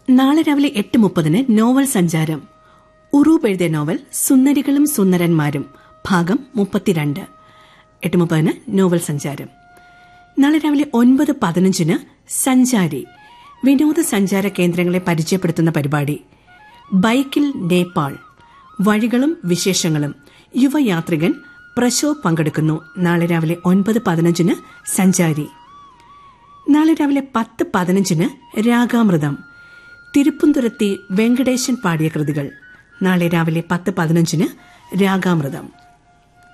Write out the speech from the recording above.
നാളെ രാവിലെ എട്ട് മുപ്പതിന് നോവൽ സഞ്ചാരം ഉറൂബ് എഴുതിയ നോവൽ സുന്ദരികളും സുന്ദരന്മാരും ഭാഗം മുപ്പത്തിരണ്ട് എട്ട് മുപ്പതിന് നോവൽ സഞ്ചാരം നാളെ രാവിലെ ഒൻപത് പതിനഞ്ചിന് സഞ്ചാരി വിനോദസഞ്ചാര കേന്ദ്രങ്ങളെ പരിചയപ്പെടുത്തുന്ന പരിപാടി ബൈക്കിൽ നേപ്പാൾ വഴികളും വിശേഷങ്ങളും യുവയാത്രികൻ പ്രശോഭ് പങ്കെടുക്കുന്നു നാളെ രാവിലെ ഒൻപത് പതിനഞ്ചിന് സഞ്ചാരി നാളെ രാവിലെ പത്ത് പതിനഞ്ചിന് രാഗാമൃതം തിരുപ്പുന്തുരത്തി വെങ്കടേശൻ പാടിയ കൃതികൾ നാളെ രാവിലെ പത്ത് പതിനഞ്ചിന് രാഗാമൃതം